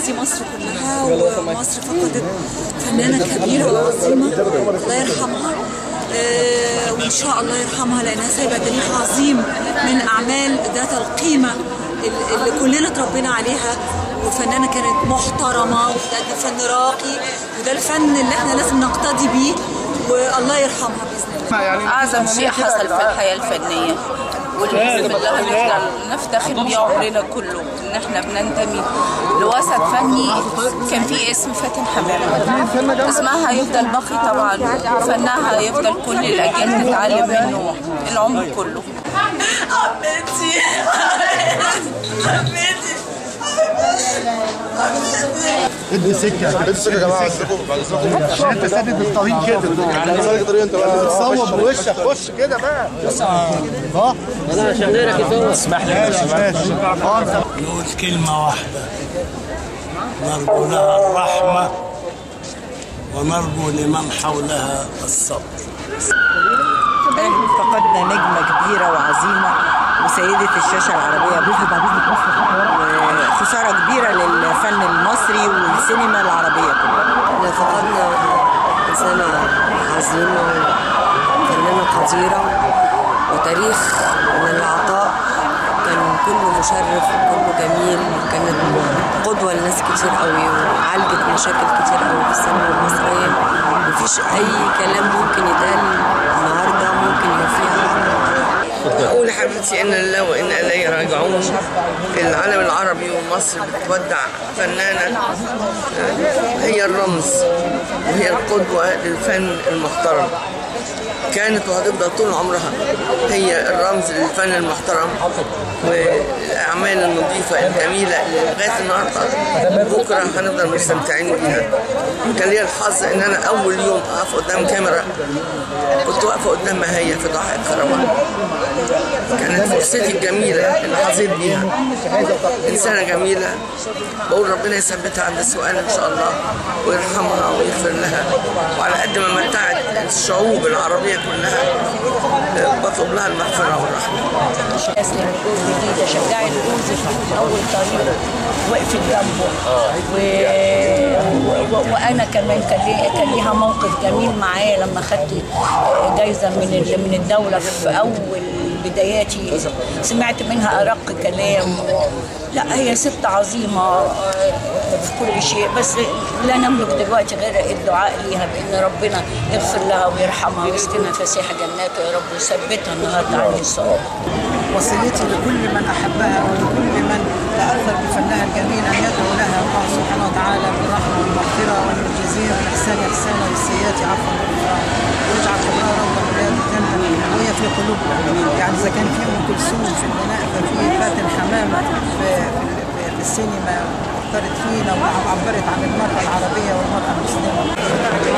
بتعزي مصر كلها ومصر فقدت فنانة كبيرة وعظيمة الله يرحمها آه، وإن شاء الله يرحمها لأنها سايبة تاريخ عظيم من أعمال ذات القيمة ال- اللي كلنا اتربينا عليها وفنانة كانت محترمة وبتقدم فن راقي وده الفن اللي احنا لازم نقتدي بيه والله يرحمها بإذن الله أعظم شيء حصل في الحياة الفنية واللي بسم الله هنفضل نفتخر بيه عمرنا كله إن إحنا بننتمي لوسط فني كان فيه اسم فاتن حمامة اسمها هيفضل باقي طبعا وفنها هيفضل كل الأجيال تتعلم منه العمر كله حبيبتي حبيبتي ادي سكه ادي سكه يا جماعه بعد اذنكم عشان انت سادد الطريق كده يعني سادد طريق انت بتصور بوشك خش كده بقى اه انا عشان غيرك اسمح لي ماشي ماشي اه انت نقول كلمة واحدة نرجو لها الرحمة ونرجو لمن حولها الصبر فقدنا نجمة كبيرة وعظيمة وسيدة الشاشة العربية وخسارة كبيرة للفن المصري والسينما العربية كلها احنا فقدنا إنسانة عظيمة وفنانة قديرة وتاريخ من العطاء كان كله مشرف وكله جميل وكانت قدوة لناس كتير قوي وعالجت مشاكل كتير قوي في السينما المصرية مفيش أي كلام ممكن يتقال النهاردة ممكن يبقى فيها أقول حبيبتي إن الله وإنا إليه راجعون العالم العربي ومصر بتودع فنانة هي الرمز وهي القدوة للفن المحترم كانت وهتفضل طول عمرها هي الرمز للفن المحترم والأعمال النظيفة الجميلة اللي لغاية النهاردة بكرة هنفضل مستمتعين بيها كان لي الحظ إن أنا أول يوم أقف قدام كاميرا كنت واقفة قدام مهية في ضاحية كروان كانت فرصتي الجميلة اللي حظيت بيها إنسانة جميلة بقول ربنا يثبتها عند السؤال إن شاء الله ويرحمها ويغفر لها وعلى قد ما متعت الشعوب العربية كلها آه، بطلب لها المغفرة والرحمة ناس للنجوم جديدة شجعي الجوز في أول طريق وقفت جنبه و... و... وأنا كمان كان لي... كان ليها موقف جميل معايا لما خدت جايزة من ال... من الدولة في أول بداياتي سمعت منها أرق كلام لا هي ست عظيمة في كل شيء بس لا نملك دلوقتي غير الدعاء ليها بأن ربنا يغفر لها ويرحمها ويسكنها فسيح جناته يا رب ويثبتها النهارده عن الصواب وصيتي لكل من أحبها ولكل من تأثر بفنها الجميل أن يدعو لها الله سبحانه وتعالى بالرحمة والمغفرة وأن يجزيها بالإحسان إحسانا والسيئات عفوا وغفران ويجعل قبرها روضة من رياض الجنة وهي في قلوبنا يعني إذا كان في أم كلثوم في الغناء ففي فاتن حمامة في, في, في, في السينما أثرت فينا وعبرت عن المرأة العربية والمرأة المسلمة